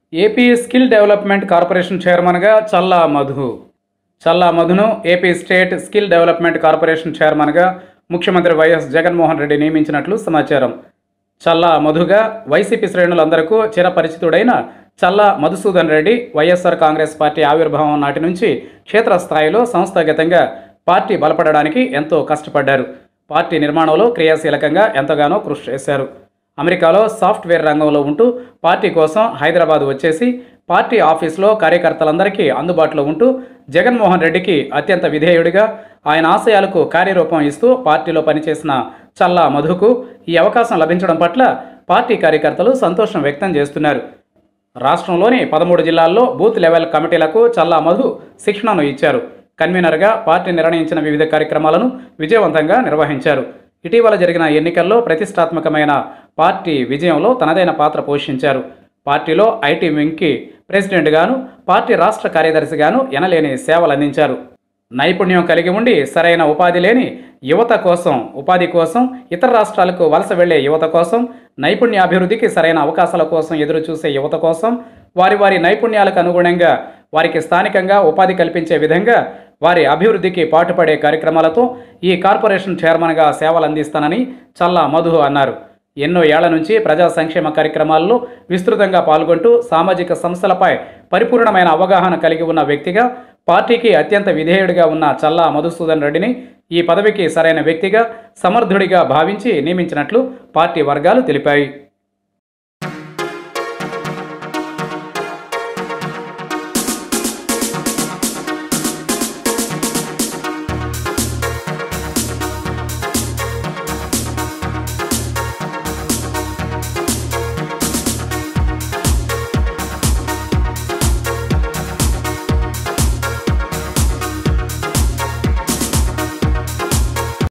AP skill development corporation చైర్మన్గా చల్లా మధు చల్లా మధును AP state skill development corporation చైర్మన్గా ముఖ్యమంత్రి వైఎస్ జగన్మోహన్ రెడ్డి నియమించినట్లు సమాచారం చల్లా మధుగా వైసీపీ శ్రేణులందరకు చిరపరిచితుడైన Challa Madhusudan Reddy YSR Congress party ఆవిర్భావం నాటి నుంచి క్షేత్రస్థాయిలో సంస్థాగతంగా పార్టీ బలపడడానికి ఎంతో కష్టపడ్డారు పార్టీ నిర్మాణంలో క్రియాశీలకంగా ఎంతగానో కృషి చేశారు అమెరికాలో సాఫ్ట్వేర్ రంగంలో ఉంటూ పార్టీ కోసం హైదరాబాద్ వచ్చేసి పార్టీ ఆఫీసులో కార్యకర్తలందరికీ అందుబాటులో ఉంటూ జగన్మోహన్ రెడ్డికి అత్యంత విధేయుడిగా ఆయన ఆశయాలకు కార్యరూపం ఇస్తూ పార్టీలో పనిచేసిన చల్లా మధుకు ఈ అవకాశం లభించడం పట్ల పార్టీ కార్యకర్తలు సంతోషం వ్యక్తం చేస్తున్నారు రాష్ట్రంలోని పదమూడు జిల్లాల్లో బూత్ లెవెల్ కమిటీలకు చల్లా మధు శిక్షణను ఇచ్చారు కన్వీనర్గా పార్టీ నిర్ణయించిన వివిధ కార్యక్రమాలను విజయవంతంగా నిర్వహించారు ఇటీవల జరిగిన ఎన్నికల్లో ప్రతిష్టాత్మకమైన పార్టీ విజయంలో తనదైన పాత్ర పోషించారు పార్టీలో ఐటీ వింగ్కి ప్రెసిడెంట్గాను పార్టీ రాష్ట్ర కార్యదర్శిగాను ఎనలేని సేవలు అందించారు నైపుణ్యం కలిగి ఉండి సరైన ఉపాధి లేని యువత కోసం ఉపాధి కోసం ఇతర రాష్ట్రాలకు వలస వెళ్లే యువత కోసం నైపుణ్యాభివృద్ధికి సరైన అవకాశాల కోసం ఎదురు చూసే యువత కోసం వారి వారి నైపుణ్యాలకు అనుగుణంగా వారికి స్థానికంగా ఉపాధి కల్పించే విధంగా వారి అభివృద్ధికి పాటుపడే కార్యక్రమాలతో ఈ కార్పొరేషన్ చైర్మన్గా సేవలు అందిస్తానని చల్లా మధు అన్నారు ఎన్నో ఏళ్ల నుంచి ప్రజా సంక్షేమ కార్యక్రమాల్లో విస్తృతంగా పాల్గొంటూ సామాజిక సంస్థలపై పరిపూర్ణమైన అవగాహన కలిగి ఉన్న వ్యక్తిగా పార్టీకి అత్యంత విధేయుడిగా ఉన్న చల్లా మధుసూదన్ రెడ్డిని ఈ పదవికి సరైన వ్యక్తిగా సమర్థుడిగా భావించి నియమించినట్లు పార్టీ వర్గాలు తెలిపాయి